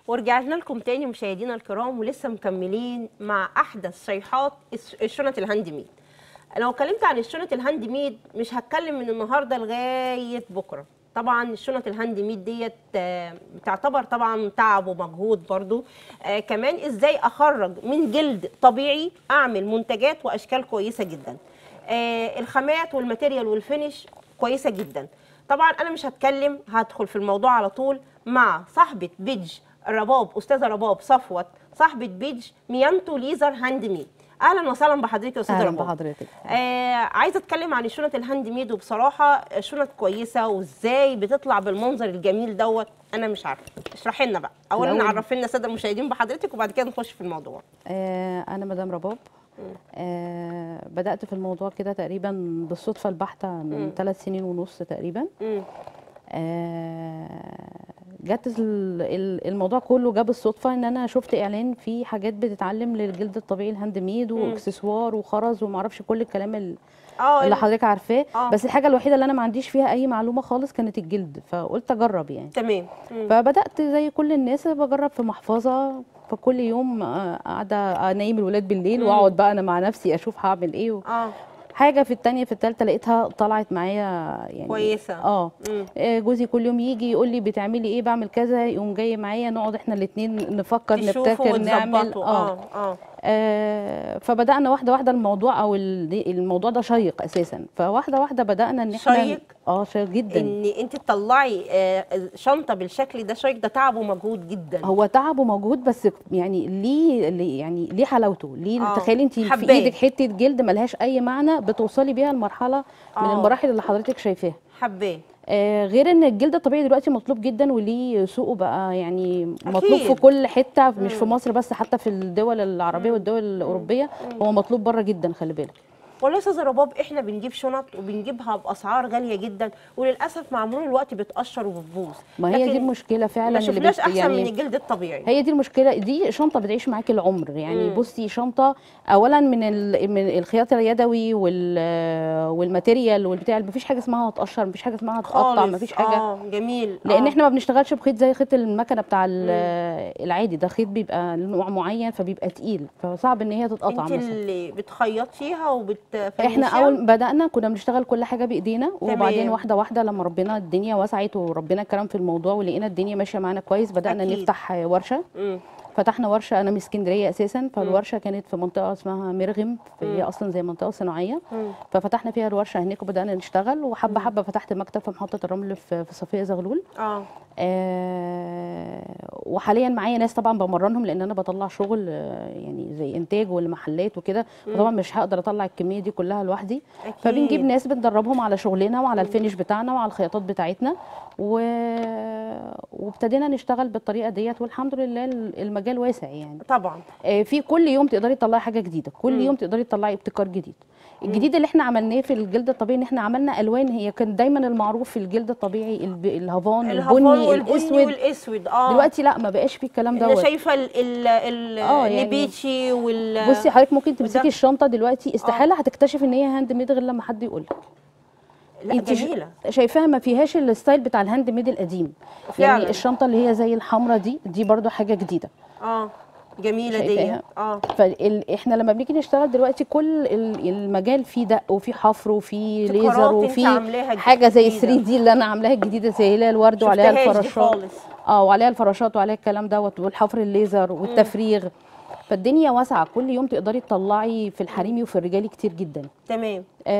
ورجعنا لكم تاني مشاهدينا الكرام ولسه مكملين مع احدث شيحات الش- الشنط الهاند ميد لو اتكلمت عن الشنط الهاند ميد مش هتكلم من النهارده لغايه بكره طبعا الشنط الهاند ميد ديت آه، بتعتبر طبعا تعب ومجهود برضو آه كمان ازاي اخرج من جلد طبيعي اعمل منتجات واشكال كويسه جدا آه الخامات والماتيريال والفينش كويسه جدا طبعا انا مش هتكلم هدخل في الموضوع على طول مع صاحبه بيج رباب استاذه رباب صفوت صاحبه بيج ميانتو ليزر هاند ميد اهلا وسهلا بحضرتك يا استاذه اهلا رباب بحضرتك آه عايزه اتكلم عن الشنط الهاند ميد وبصراحه شنط كويسه وازاي بتطلع بالمنظر الجميل دوت انا مش عارفه اشرحي لنا بقى اولا الأول- عرفي لنا الساده المشاهدين بحضرتك وبعد كده نخش في الموضوع آه انا مدام رباب آه بدات في الموضوع كده تقريبا بالصدفه البحته من ثلاث سنين ونص تقريبا مم. آه جت ال- ال- الموضوع كله جاب الصدفه ان انا شفت اعلان في حاجات بتتعلم للجلد الطبيعي الهاند ميد واكسسوار وخرز ومعرفش كل الكلام ال- اه اللي حضرتك عارفاه آه. بس الحاجه الوحيده اللي انا ما عنديش فيها اي معلومه خالص كانت الجلد فقلت اجرب يعني تمام مم. فبدات زي كل الناس بجرب في محفظه فكل يوم آه، قاعده انيم الولاد بالليل مم. واقعد بقى انا مع نفسي اشوف هعمل ايه و- اه حاجه في التانية في التالتة لقيتها طلعت معايا يعني كويسه اه مم. آه، جوزي كل يوم يجي يقول لي بتعملي ايه بعمل كذا يقوم جاي معايا نقعد احنا الاثنين نفكر تشوفوا نبتكر نعمل وتظبطوا اه اه آه فبدانا واحده واحده الموضوع او ال- الموضوع ده شيق اساسا فواحده واحده بدانا ان احنا شيق؟ اه شيق جدا ان انت تطلعي آه شنطه بالشكل ده شيك ده تعب ومجهود جدا هو تعب ومجهود بس يعني ليه ليه- يعني ليه حلاوته ليه آه، تخيلي انت في حباه. ايدك حته جلد ملهاش اي معنى بتوصلي بيها لمرحله من آه. المراحل اللي حضرتك شايفاها حباه آه غير ان الجلد الطبيعي دلوقتي مطلوب جدا وليه سوقه بقى يعني مطلوب في أكيد. كل حته مش في مصر بس حتى في الدول العربيه والدول الاوروبيه هو مطلوب بره جدا خلي بالك والله يا استاذه رباب احنا بنجيب شنط وبنجيبها باسعار غاليه جدا وللاسف مع مرور الوقت بتقشر وبتبوظ ما هي دي لكن المشكله فعلا ما اللي شفناش بت- احسن يعني من الجلد الطبيعي هي دي المشكله دي شنطه بتعيش معاكي العمر يعني مم. بصي شنطه اولا من ال... من الخياط اليدوي وال والماتيريال والبتاع مفيش حاجه اسمها هتقشر مفيش حاجه اسمها هتقطع خالص مفيش حاجه اه جميل لان آه. احنا ما بنشتغلش بخيط زي خيط المكنه بتاع ال- العادي ده خيط بيبقى نوع معين فبيبقى تقيل فصعب ان هي تتقطع انت مثلا اللي بتخيطيها وبت احنا اول بدانا كنا بنشتغل كل حاجه بايدينا وبعدين تمام. واحده واحده لما ربنا الدنيا وسعت وربنا كرم في الموضوع ولقينا الدنيا ماشيه معانا كويس بدانا أكيد. نفتح ورشه مم. فتحنا ورشه انا من اسكندريه اساسا فالورشه كانت في منطقه اسمها مرغم هي اصلا زي منطقه صناعيه مم. ففتحنا فيها الورشه هناك وبدانا نشتغل وحبه حبه فتحت مكتب في محطه الرمل في في صفيه زغلول اه آه وحاليا معايا ناس طبعا بمرنهم لان انا بطلع شغل آه، يعني زي انتاج والمحلات وكده فطبعا مش هقدر اطلع الكميه دي كلها لوحدي أكيد. فبنجيب ناس بندربهم على شغلنا وعلى الفينش بتاعنا وعلى الخياطات بتاعتنا و... وابتدينا نشتغل بالطريقه ديت والحمد لله المجال واسع يعني طبعا آه، في كل يوم تقدري تطلعي حاجه جديده كل مم. يوم تقدري تطلعي ابتكار جديد الجديد اللي احنا عملناه في الجلد الطبيعي ان احنا عملنا الوان هي كان دايما المعروف في الجلد الطبيعي الب- الهافان الهافان البني والبني الاسود والاسود اه دلوقتي لا ما بقاش في الكلام انا دوت شايفه ال ال ال آه، يعني النبيتشي وال بصي حضرتك ممكن وده- تمسكي الشنطه دلوقتي استحاله هتكتشف ان هي هاند ميد غير لما حد يقول لك لا انت ش- جميله شايفاها ما فيهاش الستايل بتاع الهاند ميد القديم فعلا. يعني الشنطه اللي هي زي الحمراء دي دي برضو حاجه جديده اه جميله دي شايفاها؟ اه فاحنا لما بنيجي نشتغل دلوقتي كل ال- المجال فيه دق وفيه حفر وفيه ابتكارات ليزر انت وفيه عاملاها حاجه زي جديدة. 3 دي اللي انا عاملاها الجديده زي هي الورد وعليها شفتهاش دي الفراشات خالص اه وعليها الفراشات وعليها الكلام دوت والحفر الليزر والتفريغ فالدنيا واسعه كل يوم تقدري تطلعي في الحريمي وفي الرجالي كتير جدا تمام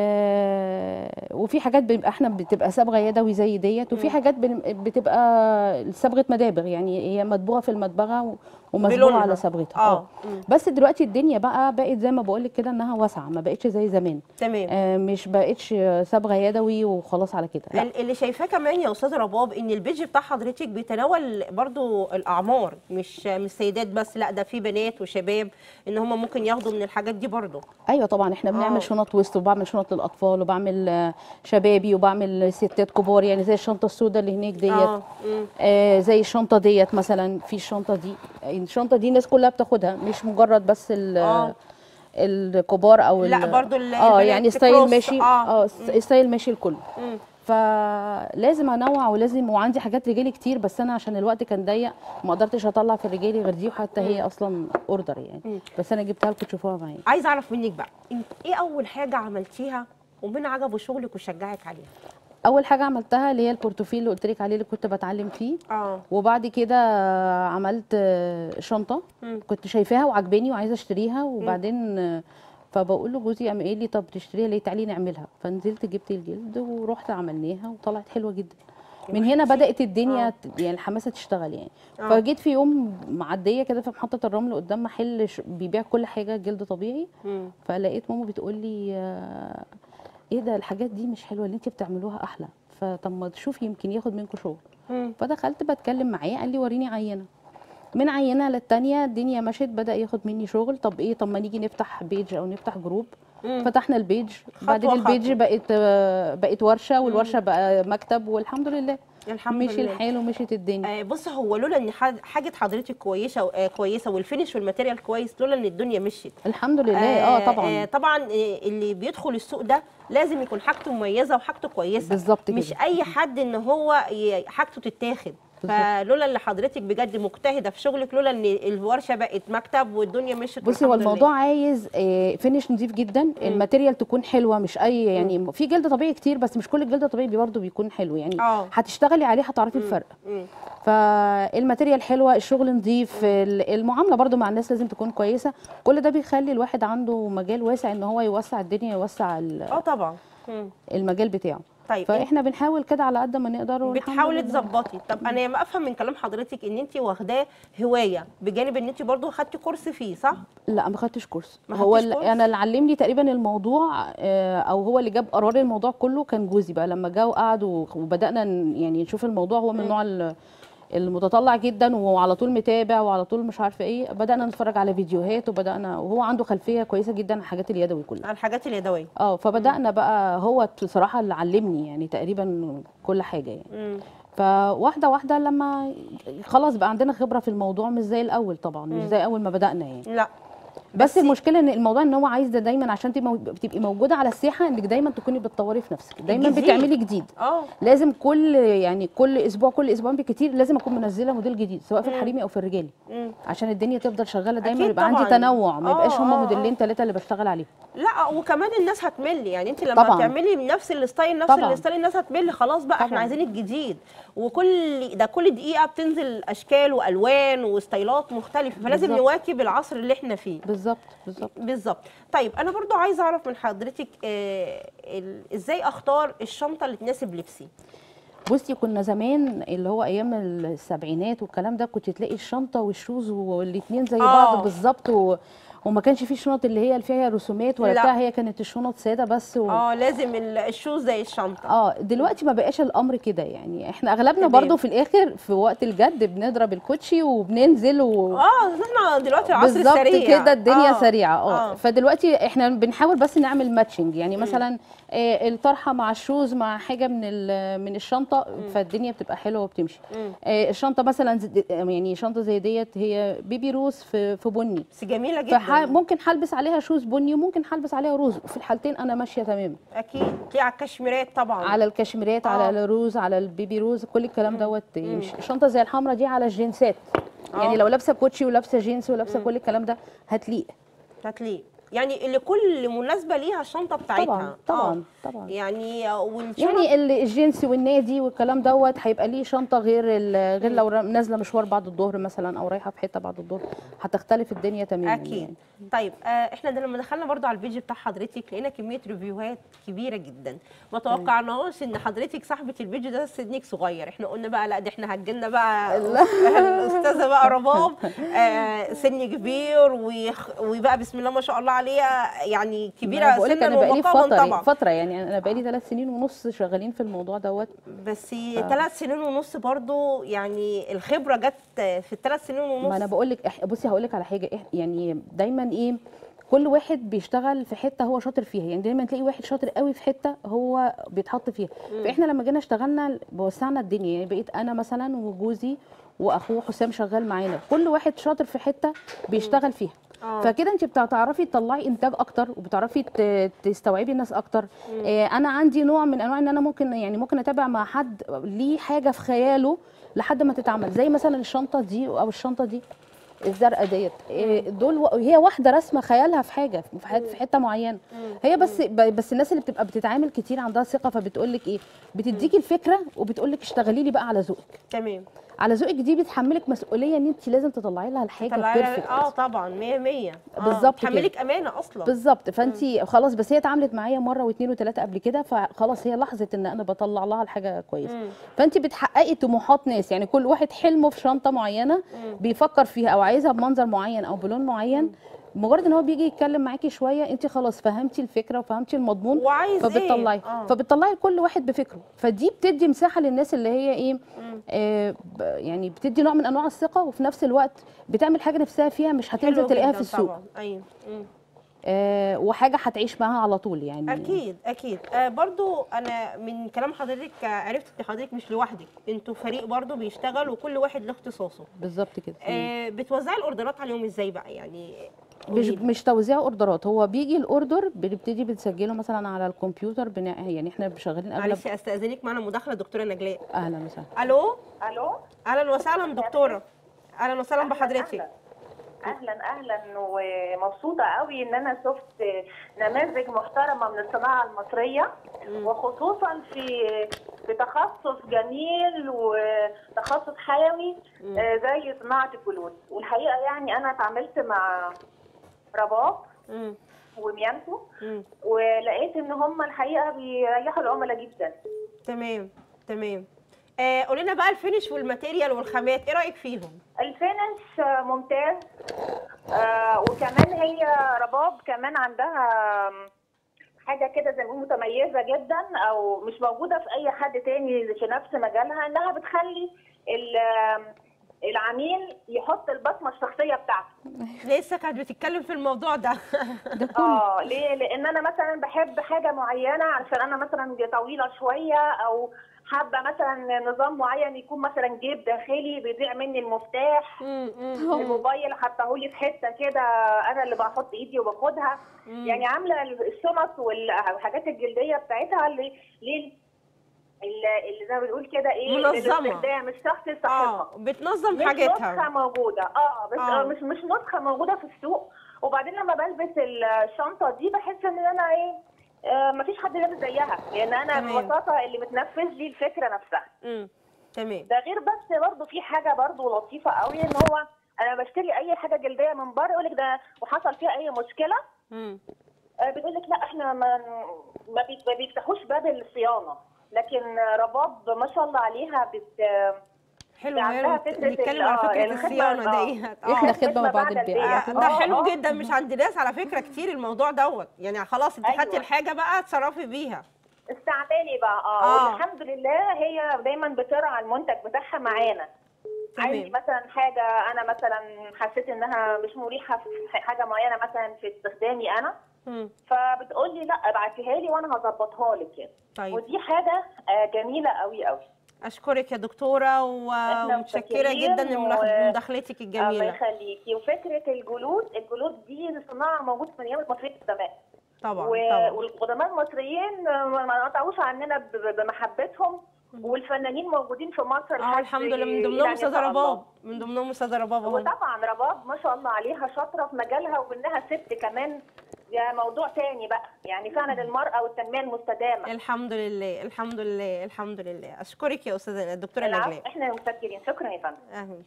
آه وفي حاجات بيبقى احنا بتبقى صبغه يدوي زي ديت وفي حاجات بن- بتبقى صبغه مدابغ يعني هي مطبوعه في المطبخه و- ومصبوغه بلونها. على صبغتها اه مم. بس دلوقتي الدنيا بقى بقت زي ما بقول لك كده انها واسعه ما بقتش زي زمان تمام آه مش بقتش صبغه يدوي وخلاص على كده لا ال- اللي شايفاه كمان يا استاذ رباب ان البيج بتاع حضرتك بيتناول برضو الاعمار مش مش سيدات بس لا ده في بنات وشباب ان هم ممكن ياخدوا من الحاجات دي برضو ايوه طبعا احنا بنعمل آه. شنط وسط وبعمل شنط للاطفال وبعمل آه، شبابي وبعمل ستات كبار يعني زي الشنطه السوداء اللي هناك ديت اه مم. آه زي الشنطه ديت مثلا في الشنطه دي الشنطه دي الناس كلها بتاخدها مش مجرد بس ال آه. الكبار او لا ال- برضو ال- اه البنات يعني ستايل كروس، ماشي آه. اه ستايل ماشي الكل مم. فلازم انوع ولازم وعندي حاجات رجالي كتير بس انا عشان الوقت كان ضيق ما قدرتش اطلع في الرجالي غير دي وحتى هي اصلا اوردر مم. يعني بس انا جبتها لكم تشوفوها معايا عايز اعرف منك بقى انت ايه اول حاجه عملتيها ومن عجبه شغلك وشجعك عليها اول حاجه عملتها اللي هي البورتوفيل اللي قلت لك عليه اللي كنت بتعلم فيه اه وبعد كده عملت شنطه مم. كنت شايفاها وعجباني وعايزه اشتريها وبعدين فبقول له جوزي قام قايل لي طب تشتريها ليه تعالي نعملها فنزلت جبت الجلد ورحت عملناها وطلعت حلوه جدا من هنا بدات الدنيا آه. ت- يعني الحماسه تشتغل يعني آه. فجيت في يوم معديه كده في محطه الرمل قدام محل ش- بيبيع كل حاجه جلد طبيعي مم. فلقيت ماما بتقول لي آه، ايه ده الحاجات دي مش حلوه اللي انت بتعملوها احلى فطب ما تشوفي يمكن ياخد منكم شغل مم. فدخلت بتكلم معاه قال لي وريني عينه من عينه للتانيه الدنيا مشت بدا ياخد مني شغل طب ايه طب ما نيجي نفتح بيج او نفتح جروب مم. فتحنا البيج بعدين خطوة البيج خطوة. بقت آه، بقت ورشه والورشه بقى مكتب والحمد لله الحمد مشي لله الحال ومشيت الدنيا آه، بص هو لولا ان حد- حاجه حضرتك كويسه آه، كويسه والفينش والماتيريال كويس لولا ان الدنيا مشيت الحمد لله اه طبعا طبعا آه، اللي بيدخل السوق ده لازم يكون حاجته مميزه وحاجته كويسه بالظبط مش كده. اي حد ان هو ي- حاجته تتاخد بالظبط. فلولا اللي حضرتك بجد مجتهده في شغلك لولا ان الورشه بقت مكتب والدنيا مشيت بصي هو والحمد لله. الموضوع عايز آه، فينش نظيف جدا الماتيريال تكون حلوه مش اي يعني في جلد طبيعي كتير بس مش كل الجلد الطبيعي برضه بيكون حلو يعني آه. هتشتغلي عليه هتعرفي الفرق مم. فالماتيريال حلوه الشغل نظيف ال- المعامله برضو مع الناس لازم تكون كويسه كل ده بيخلي الواحد عنده مجال واسع ان هو يوسع الدنيا يوسع ال- اه طبعا مم. المجال بتاعه طيب فاحنا بنحاول كده على قد ما نقدر والحمد بتحاولي لله. تظبطي طب انا ما افهم من كلام حضرتك ان انت واخداه هوايه بجانب ان انت برضو خدتي كورس فيه صح لا ما خدتش كورس ما هو خدتيش ال- كورس؟ انا اللي علمني تقريبا الموضوع آه، او هو اللي جاب قرار الموضوع كله كان جوزي بقى لما جه وقعد و- وبدانا ن- يعني نشوف الموضوع هو من النوع ال- المتطلع جدا وعلى طول متابع وعلى طول مش عارفه ايه بدانا نتفرج على فيديوهات وبدانا وهو عنده خلفيه كويسه جدا عن الحاجات اليدوي كلها على الحاجات اليدويه اه فبدانا بقى هو بصراحه اللي علمني يعني تقريبا كل حاجه يعني مم. فواحده واحده لما خلاص بقى عندنا خبره في الموضوع مش زي الاول طبعا مش زي اول ما بدانا يعني لا بس المشكله ان الموضوع ان هو عايز ده دايما عشان تبقى بتبقي موجوده على الساحه انك دايما تكوني بتطوري في نفسك دايما الجديد. بتعملي جديد اه لازم كل يعني كل اسبوع كل اسبوعين بالكتير لازم اكون منزله موديل جديد سواء في الحريمي او في الرجالي مم. عشان الدنيا تفضل شغاله دايما أكيد يبقى عندي طبعاً. تنوع ما يبقاش آه، هما آه، موديلين ثلاثه اللي بشتغل عليهم لا وكمان الناس هتمل يعني انت لما طبعاً. تعملي نفس الستايل نفس طبعاً. الستايل الناس هتمل خلاص بقى احنا طبعاً. عايزين الجديد وكل ده كل دقيقه بتنزل اشكال والوان وستايلات مختلفه فلازم بالظبط. نواكب العصر اللي احنا فيه بالظبط بالظبط بالظبط طيب انا برضو عايزه اعرف من حضرتك آه ال- ازاي اختار الشنطه اللي تناسب لبسي بصي كنا زمان اللي هو ايام السبعينات والكلام ده كنت تلاقي الشنطه والشوز والاثنين زي آه. بعض بالظبط و... وما كانش في شنط اللي هي اللي فيها رسومات ولا لا. بتاع هي كانت الشنط ساده بس و... اه لازم ال- الشوز زي الشنطه اه دلوقتي ما بقاش الامر كده يعني احنا اغلبنا تمام. برضو في الاخر في وقت الجد بنضرب الكوتشي وبننزل و... اه احنا دلوقتي العصر بالظبط السريع كده الدنيا آه. سريعه اه آه. فدلوقتي احنا بنحاول بس نعمل ماتشنج يعني مثلا آه الطرحه مع الشوز مع حاجه من ال- من الشنطه فالدنيا بتبقى حلوه وبتمشي مم. آه الشنطه مثلا زي- يعني شنطه زي ديت هي بيبي روز في في بني بس جميله جدا فممكن هلبس عليها شوز بني وممكن هلبس عليها روز وفي الحالتين انا ماشيه تماما اكيد تلاقي على الكشميرات طبعا على الكشميرات آه. على الروز على البيبي روز كل الكلام دوت يمشي شنطه زي الحمراء دي على الجينسات يعني آه. لو لابسه كوتشي ولابسه جينز ولابسه كل الكلام ده هتليق هتلاقي يعني اللي كل مناسبه ليها الشنطه بتاعتها طبعا طبعا آه. طبعا يعني والشنط يعني ال- الجينز والنادي والكلام دوت هيبقى ليه شنطه غير ال- غير لو ر- نازله مشوار بعد الظهر مثلا او رايحه في حته بعد الظهر هتختلف الدنيا تماما اكيد يعني. طيب آه احنا ده لما دخلنا برضو على البيج بتاع حضرتك لقينا كميه ريفيوهات كبيره جدا ما توقعناش ان حضرتك صاحبه البيج ده سنك صغير احنا قلنا بقى لا ده احنا هتجيلنا بقى الاستاذه بقى رباب آه سن كبير ويخ- وبقى بسم الله ما شاء الله عليها يعني كبيره أنا بقولك سنا انا بقالي ومقاما فتره طبعا فتره يعني انا بقالي ثلاث سنين ونص شغالين في الموضوع دوت بس ثلاث سنين ونص برضو يعني الخبره جت في الثلاث سنين ونص ما انا بقول لك بصي هقول لك على حاجه إح- يعني دايما ايه كل واحد بيشتغل في حته هو شاطر فيها يعني دايما تلاقي واحد شاطر قوي في حته هو بيتحط فيها فاحنا لما جينا اشتغلنا وسعنا الدنيا يعني بقيت انا مثلا وجوزي واخوه حسام شغال معانا كل واحد شاطر في حته بيشتغل فيها آه. فكده انت بتعرفي تطلعي انتاج اكتر وبتعرفي ت- تستوعبي الناس اكتر آه انا عندي نوع من انواع ان انا ممكن يعني ممكن اتابع مع حد ليه حاجه في خياله لحد ما تتعمل زي مثلا الشنطه دي او الشنطه دي الزرقاء ديت إيه دول و- هي واحده رسمه خيالها في حاجه في حته, في حتة معينه هي بس ب- بس الناس اللي بتبقى بتتعامل كتير عندها ثقه فبتقول لك ايه بتديكي الفكره وبتقول لك اشتغلي لي بقى على ذوقك تمام على ذوقك دي بتحملك مسؤوليه ان انت لازم تطلعي لها الحاجه طلع بيرفكت اه طبعا 100 100 بالظبط كده. تحملك امانه اصلا بالظبط فانت خلاص بس هي اتعاملت معايا مره واثنين وثلاثه قبل كده فخلاص هي لاحظت ان انا بطلع لها الحاجه كويسه مم. فانت بتحققي طموحات ناس يعني كل واحد حلمه في شنطه معينه بيفكر فيها او عايزها بمنظر معين او بلون معين مجرد ان هو بيجي يتكلم معاكي شويه انت خلاص فهمتي الفكره وفهمتي المضمون وعايز ايه فبتطلعي آه. فبتطلعي كل واحد بفكره فدي بتدي مساحه للناس اللي هي ايه آه ب- يعني بتدي نوع من انواع الثقه وفي نفس الوقت بتعمل حاجه نفسها فيها مش حلو هتنزل تلاقيها جداً في السوق طبعا ايوه مم. آه وحاجه هتعيش معاها على طول يعني اكيد اكيد آه برضو انا من كلام حضرتك آه، عرفت ان حضرتك مش لوحدك انتوا فريق برضو بيشتغل وكل واحد له اختصاصه بالظبط كده آه بتوزعي الاوردرات عليهم ازاي بقى يعني مش قوليلي. مش توزيع اوردرات هو بيجي الاوردر بنبتدي بنسجله مثلا على الكمبيوتر بنا... يعني احنا شغالين اغلب معلش استاذنك معنا مداخله دكتوره نجلاء اهلا وسهلا الو الو اهلا وسهلا دكتوره اهلا وسهلا بحضرتك اهلا اهلا ومبسوطه قوي ان انا شفت نماذج محترمه من الصناعه المصريه وخصوصا في في تخصص جميل وتخصص حيوي آه، زي صناعه الجلود والحقيقه يعني انا اتعاملت مع رباب مم. وميانتو مم. ولقيت ان هم الحقيقه بيريحوا العملاء جدا تمام تمام آه قولي لنا بقى الفينش والماتيريال والخامات ايه رايك فيهم الفينش آه، ممتاز آه وكمان هي رباب كمان عندها آم، حاجه كده زي ما بيقولوا متميزه جدا او مش موجوده في اي حد تاني في نفس مجالها انها بتخلي ال- آم، العميل يحط البصمه الشخصيه بتاعته لسه كانت بتتكلم في الموضوع ده ده كله اه ليه لان انا مثلا بحب حاجه معينه علشان انا مثلا طويله شويه او حابه مثلا نظام معين يكون مثلا جيب داخلي بيضيع مني المفتاح مم، مم. الموبايل حطاهولي في حته كده انا اللي بحط ايدي وباخدها يعني عامله الشنط والحاجات الجلديه بتاعتها اللي ليه اللي اللي زي ما بنقول كده ايه منظمة. للاستخدام الشخصي صاحبها اه بتنظم مش نسخه حاجتها موجوده اه بس آه. آه. مش مش نسخه موجوده في السوق وبعدين لما بلبس الشنطه دي بحس ان انا ايه آه مفيش حد لابس زيها لان انا تمام. ببساطه اللي بتنفذ لي الفكره نفسها مم. تمام ده غير بس برضه في حاجه برضه لطيفه قوي ان هو انا بشتري اي حاجه جلديه من بره يقول لك ده وحصل فيها اي مشكله مم. آه، بتقول لك لا احنا ما ما بي- ما بيفتحوش باب الصيانه لكن رباب ما شاء الله عليها بت حلو عندها حلو فكرة بنتكلم على ال- آه، فكره الخدمة، الصيانه آه. ديت احنا اه خدمه خدمة ما بعد بعد البيع آه، البيع. ده آه، حلو آه. جدا مش عند ناس على فكره كتير الموضوع دوت يعني خلاص انت خدتي أيوة. الحاجه بقى اتصرفي بيها استعمالي بقى اه, آه. والحمد لله هي دايما بترعى المنتج بتاعها معانا تمام. عندي مثلا حاجه انا مثلا حسيت انها مش مريحه في حاجه معينه مثلا في استخدامي انا مم. فبتقول لي لا ابعتيها لي وانا هظبطها لك يعني طيب ودي حاجه آه، جميله قوي قوي اشكرك يا دكتوره و- إحنا ومتشكره متشكرين جدا لمداخ- و- لمداخلتك الله الجميله يخليكي وفكره الجلود الجلود دي صناعه موجوده من ايام المصريين القدماء طبعا و- طبعا والقدماء المصريين ما ما قطعوش عننا ب- ب- بمحبتهم والفنانين موجودين في مصر اه لحد الحمد لله من إلى ضمنهم أن استاذه يشاء الله. رباب من ضمنهم استاذه رباب اهو وطبعا رباب ما شاء الله عليها شاطره في مجالها وانها ست كمان ده موضوع تاني بقى يعني فعلا المراه والتنميه المستدامه الحمد لله الحمد لله الحمد لله اشكرك يا استاذه الدكتوره العفو، نجلاء احنا متشكرين شكرا يا فندم اهلا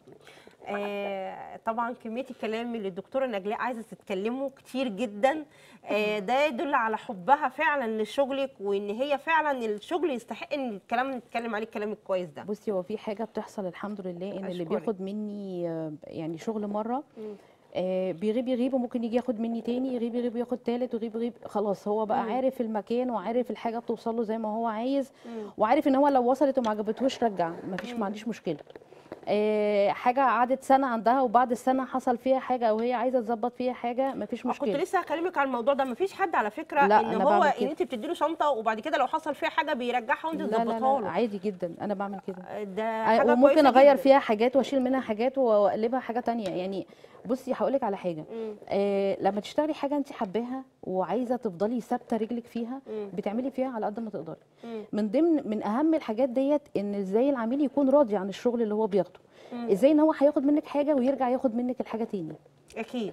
آه طبعا كميه الكلام اللي الدكتوره نجلاء عايزه تتكلمه كتير جدا آه ده يدل على حبها فعلا لشغلك وان هي فعلا الشغل يستحق ان الكلام نتكلم عليه الكلام الكويس ده بصي هو في حاجه بتحصل الحمد لله ان اللي أشكرك. بياخد مني آه، يعني شغل مره مم. آه، بيغيب يغيب وممكن يجي ياخد مني تاني يغيب يغيب ياخد تالت ويغيب يغيب خلاص هو بقى مم. عارف المكان وعارف الحاجه بتوصل له زي ما هو عايز مم. وعارف ان هو لو وصلت وما عجبتهوش رجع مفيش ما عنديش مشكله آه، حاجه قعدت سنه عندها وبعد السنه حصل فيها حاجه او هي عايزه تظبط فيها حاجه مفيش كنت مشكله لسه هكلمك عن الموضوع ده مفيش حد على فكره لا، ان أنا هو بعمل ان كده. انت بتدي له شنطه وبعد كده لو حصل فيها حاجه بيرجعها وانت لا لا, تظبطها لا له عادي جدا انا بعمل كده ده آه، حاجه وممكن كويسة اغير جداً. فيها حاجات واشيل منها حاجات واقلبها حاجه تانية يعني بصي هقول لك على حاجه مم. آه لما تشتغلي حاجه انت حباها وعايزه تفضلي ثابته رجلك فيها مم. بتعملي فيها على قد ما تقدري مم. من ضمن من اهم الحاجات ديت ان ازاي العميل يكون راضي عن الشغل اللي هو بياخده مم. ازاي ان هو هياخد منك حاجه ويرجع ياخد منك الحاجه تاني اكيد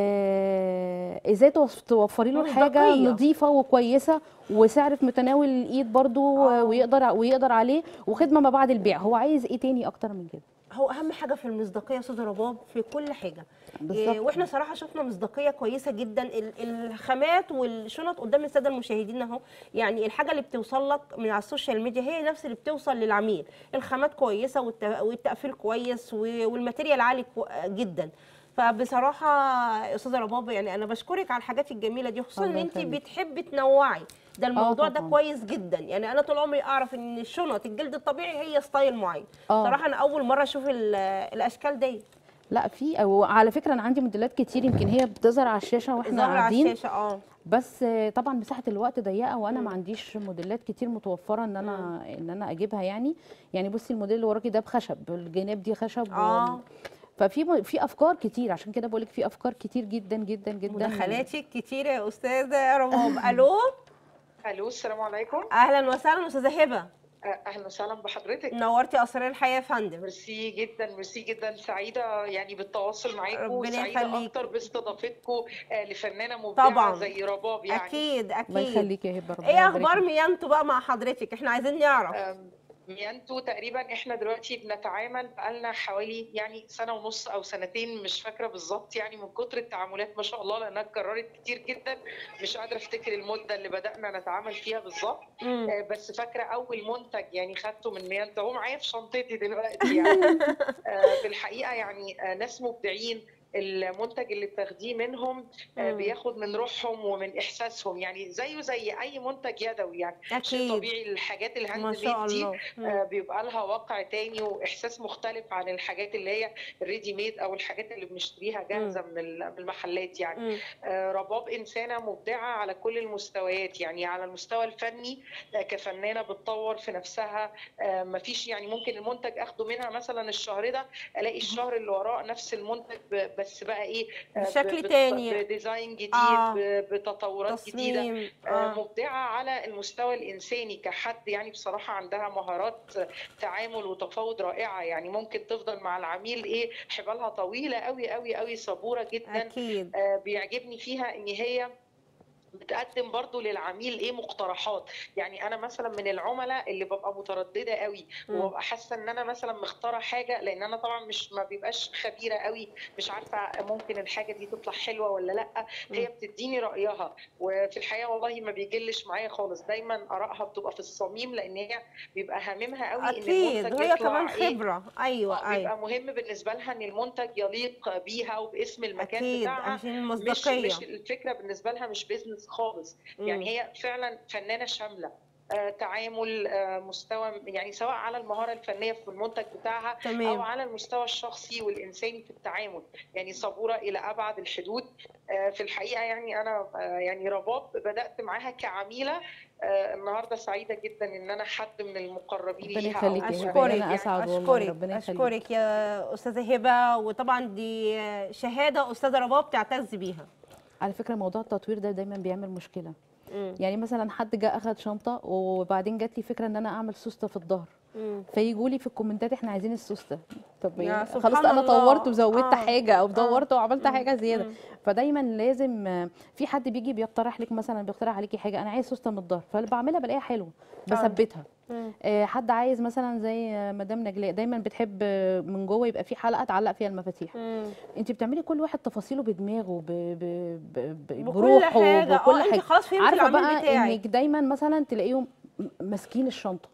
آه ازاي توف- توفري له الحاجه مصداقية. نظيفه وكويسه وسعر في متناول الايد برضو آه. ويقدر ويقدر عليه وخدمه ما بعد البيع هو عايز ايه تاني اكتر من كده هو اهم حاجه في المصداقيه يا استاذ رباب في كل حاجه بالظبط. إيه واحنا صراحه شفنا مصداقيه كويسه جدا ال- الخامات والشنط قدام الساده المشاهدين اهو يعني الحاجه اللي بتوصل لك من على السوشيال ميديا هي نفس اللي بتوصل للعميل الخامات كويسه والت- والتقفيل كويس و- والماتيريال عالي كو- جدا فبصراحه يا استاذه رباب يعني انا بشكرك على الحاجات الجميله دي خصوصا ان الله انت يخليك. بتحبي تنوعي ده الموضوع ده طبعاً. كويس جدا يعني انا طول عمري اعرف ان الشنط الجلد الطبيعي هي ستايل معين آه. صراحه انا اول مره اشوف ال- الاشكال دي لا في او على فكره انا عندي موديلات كتير يمكن هي بتظهر على الشاشه واحنا ظاهره على قاعدين الشاشه اه بس آه، طبعا مساحه الوقت ضيقه وانا ما عنديش موديلات كتير متوفره ان انا ان انا اجيبها يعني يعني بصي الموديل اللي وراكي ده بخشب الجناب دي خشب و- اه ففي م- في افكار كتير عشان كده بقول لك في افكار كتير جدا جدا جدا مداخلاتك كتير يا استاذه رباب الو الو السلام عليكم اهلا وسهلا استاذه هبه آه، اهلا وسهلا بحضرتك نورتي اسرار الحياه يا فندم ميرسي جدا ميرسي جدا سعيده يعني بالتواصل معاكم ربنا وسعيده يخليك. اكتر باستضافتكم آه، لفنانه مبدعه طبعاً. زي رباب يعني اكيد الله اكيد يخليك يا هبه ربنا ايه يبارك اخبار لك. ميانتو بقى مع حضرتك احنا عايزين نعرف آم، ميانتو تقريبا احنا دلوقتي بنتعامل بقالنا حوالي يعني سنه ونص او سنتين مش فاكره بالظبط يعني من كتر التعاملات ما شاء الله لانها اتكررت كتير جدا مش قادره افتكر المده اللي بدانا نتعامل فيها بالظبط مم. آه، بس فاكره اول منتج يعني خدته من ميانتا هو معايا في شنطتي دلوقتي يعني آه، في الحقيقه يعني آه، ناس مبدعين المنتج اللي بتاخديه منهم آه، مم. بياخد من روحهم ومن احساسهم يعني زيه زي اي منتج يدوي يعني شيء اكيد طبيعي الحاجات الهاند ما شاء ميد دي الله مم. آه، بيبقى لها واقع تاني واحساس مختلف عن الحاجات اللي هي الريدي ميد او الحاجات اللي بنشتريها جاهزه من ال- من المحلات يعني مم. آه، رباب انسانه مبدعه على كل المستويات يعني على المستوى الفني آه، كفنانه بتطور في نفسها آه، مفيش يعني ممكن المنتج اخده منها مثلا الشهر ده الاقي الشهر اللي وراه نفس المنتج ب- بس بقى ايه آه، بشكل ب- تاني. بديزاين جديد آه. ب- بتطورات جديده تصميم آه، اه مبدعه على المستوى الانساني كحد يعني بصراحه عندها مهارات تعامل وتفاوض رائعه يعني ممكن تفضل مع العميل ايه حبالها طويله قوي قوي قوي صبوره جدا اكيد آه، بيعجبني فيها ان هي بتقدم برضو للعميل ايه مقترحات يعني انا مثلا من العملاء اللي ببقى متردده قوي مم. وببقى حاسه ان انا مثلا مختاره حاجه لان انا طبعا مش ما بيبقاش خبيره قوي مش عارفه ممكن الحاجه دي تطلع حلوه ولا لا هي بتديني رايها وفي الحقيقه والله ما بيجلش معايا خالص دايما ارائها بتبقى في الصميم لان هي بيبقى هاممها قوي ان اكيد المنتج وهي يطلع كمان إيه خبره آه، ايوه ايوه بيبقى مهم بالنسبه لها ان المنتج يليق بيها وباسم المكان اكيد بتاعها عشان مش المصداقيه مش الفكره بالنسبه لها مش بيزنس خالص مم. يعني هي فعلا فنانه شامله آه، تعامل آه، مستوى يعني سواء على المهاره الفنيه في المنتج بتاعها او تمام على المستوى الشخصي والانساني في التعامل يعني صبوره الى ابعد الحدود آه، في الحقيقه يعني انا آه، يعني رباب بدات معاها كعميله آه، النهارده سعيده جدا ان انا حد من المقربين ربنا ليها يخليك أو يا هبة. اشكرك أنا أسعد والله، اشكرك ربنا يخليك. اشكرك يا استاذه هبه وطبعا دي شهاده استاذه رباب تعتز بيها على فكره موضوع التطوير ده دايما بيعمل مشكله مم. يعني مثلا حد جه اخد شنطه وبعدين جات لي فكره ان انا اعمل سوسته في الظهر مم. فيجوا لي في الكومنتات احنا عايزين السوسته طب يا إيه؟ سبحان خلاص انا الله. طورت وزودت آه. حاجه او آه. دورت وعملت مم. حاجه زياده مم. فدايما لازم آه، في حد بيجي بيقترح لك مثلا بيقترح عليكي حاجه انا عايز سوسته من الظهر فاللي بعملها بلاقيها حلوه بثبتها مم. آه، حد عايز مثلا زي آه، مدام نجلاء دايما بتحب آه، من جوه يبقى في حلقه تعلق فيها المفاتيح مم. انت بتعملي كل واحد تفاصيله بدماغه ب... ب... ب... ب... بكل بروحه حاجه بكل اه انت حاجه خلاص فهمتي عارفه العميل بقى بتاعك انك دايما مثلا تلاقيهم م- ماسكين الشنطه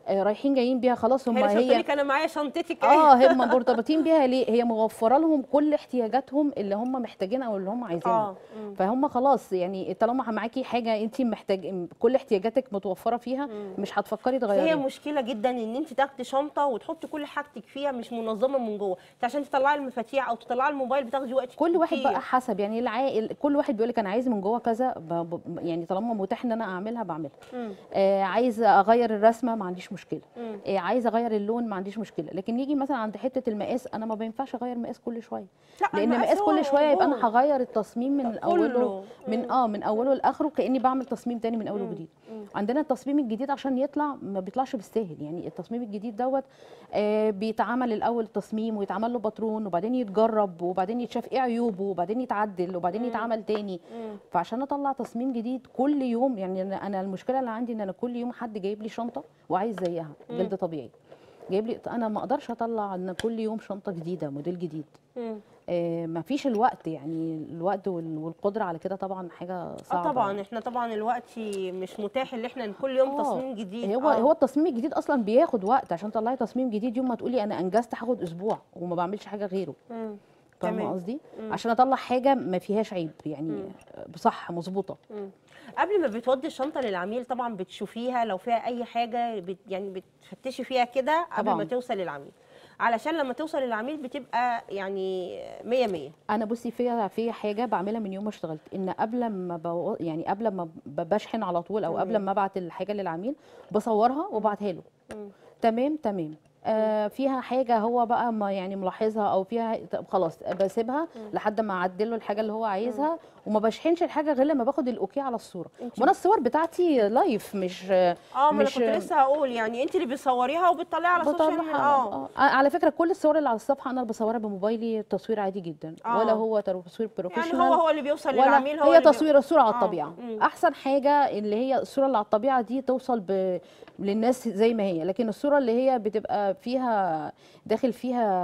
آه، رايحين جايين بيها خلاص هم هي مش هي هي... لك انا معايا شنطتك اه هم مرتبطين بيها ليه هي موفره لهم كل احتياجاتهم اللي هم محتاجينها او اللي هم عايزينها اه مم. فهم خلاص يعني طالما معاكي حاجه انت محتاج كل احتياجاتك متوفره فيها مش هتفكري هي تغيريها مشكله جدا ان انت تاخدي شنطه وتحطي كل حاجتك فيها مش منظمه من جوه انت عشان تطلعي المفاتيح او تطلعي الموبايل بتاخدي وقت كل واحد كتير. بقى حسب يعني العائل كل واحد بيقول لك انا عايز من جوه كذا ب... ب... يعني طالما متاح ان انا اعملها بعملها مم. آه عايز اغير الرسمه ما عنديش مشكله مم. آه عايز اغير اللون ما عنديش مشكله لكن يجي مثلا عند حته المقاس انا ما بينفعش اغير مقاس كل شويه لا لان المقاس مقاس هو كل شويه يبقى انا موجود. هغير التصميم من اوله كله. من اه من اوله لاخره كاني بعمل تصميم تاني من اوله مم. وجديد مم. عندنا التصميم الجديد عشان يطلع ما بيطلعش بالسهل يعني التصميم الجديد دوت آه بيتعمل الاول تصميم ويتعمل له باترون وبعدين يتجرب وبعدين يتشاف ايه عيوبه وبعدين يتعدل وبعدين يتعمل تاني مم. فعشان اطلع تصميم جديد كل يوم يعني انا أنا المشكله اللي عندي ان انا كل يوم حد جايب لي شنطه وعايز زيها جلد طبيعي جايب لي انا ما اقدرش اطلع ان كل يوم شنطه جديده موديل جديد مم. آه ما فيش الوقت يعني الوقت وال- والقدره على كده طبعا حاجه اه صعبه طبعا احنا طبعا الوقت مش متاح ان احنا كل يوم آه. تصميم جديد هو آه. هو التصميم الجديد اصلا بياخد وقت عشان تطلعي تصميم جديد يوم ما تقولي انا انجزت هاخد اسبوع وما بعملش حاجه غيره مم. فاهمه تمام. قصدي مم. عشان اطلع حاجه ما فيهاش عيب يعني بصح مظبوطه مم. قبل ما بتودي الشنطه للعميل طبعا بتشوفيها لو فيها اي حاجه بت يعني بتفتشي فيها كده قبل طبعاً. ما توصل للعميل علشان لما توصل للعميل بتبقى يعني مية مية انا بصي فيها في حاجه بعملها من يوم ما اشتغلت ان قبل ما بو... يعني قبل ما ب- بشحن على طول او قبل ما ابعت الحاجه للعميل بصورها وابعتها له مم. تمام تمام آه فيها حاجه هو بقى ما يعني ملاحظها او فيها طب خلاص بسيبها لحد ما اعدل له الحاجه اللي هو عايزها وما بشحنش الحاجه غير لما باخد الاوكي على الصوره انت- وانا الصور بتاعتي لايف مش اه ما انا مش كنت لسه هقول يعني انت اللي بتصوريها وبتطلعيها على السوشيال ميديا بطلعها اه اه على فكره كل الصور اللي على الصفحه انا اللي بصورها بموبايلي تصوير عادي جدا آه. ولا هو تصوير يعني بروفيشنال هو هو اللي بيوصل ولا للعميل هو هي اللي بي- تصوير الصوره على آه، الطبيعه مم. احسن حاجه اللي هي الصوره اللي على الطبيعه دي توصل ب... للناس زي ما هي لكن الصوره اللي هي بتبقى فيها داخل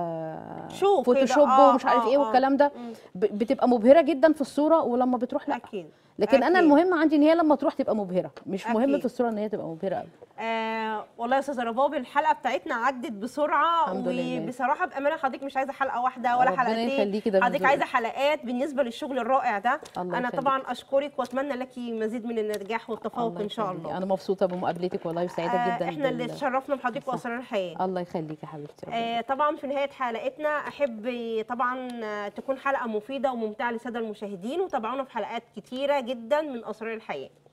فيها شوف كده، فوتوشوب آه، ومش عارف آه، ايه آه. والكلام ده مم. ب... بتبقى مبهره جدا في الصوره ولما بتروح لا اكيد لكن انا أكيد. المهم عندي ان هي لما تروح تبقى مبهره مش مهم أكيد. في الصوره ان هي تبقى مبهره قوي آه والله يا استاذه رباب الحلقه بتاعتنا عدت بسرعه الحمد لله. وبصراحه بامانه حضرتك مش عايزه حلقه واحده ولا ربنا حلقتين يخليكي، ده حضرتك بذوقك. عايزه حلقات بالنسبه للشغل الرائع ده الله انا يخليك. طبعا اشكرك واتمنى لك مزيد من النجاح والتفوق الله ان شاء يخليكي. الله انا مبسوطه بمقابلتك والله وسعيده آه جدا احنا اللي بال- اتشرفنا بحضرتك واسرار الحياه الله يخليكي يا حبيبتي ربنا آه طبعا في نهايه حلقتنا احب طبعا آه، تكون حلقه مفيده وممتعه للساده المشاهدين وتابعونا في حلقات كتيره جدا من اسرار الحياه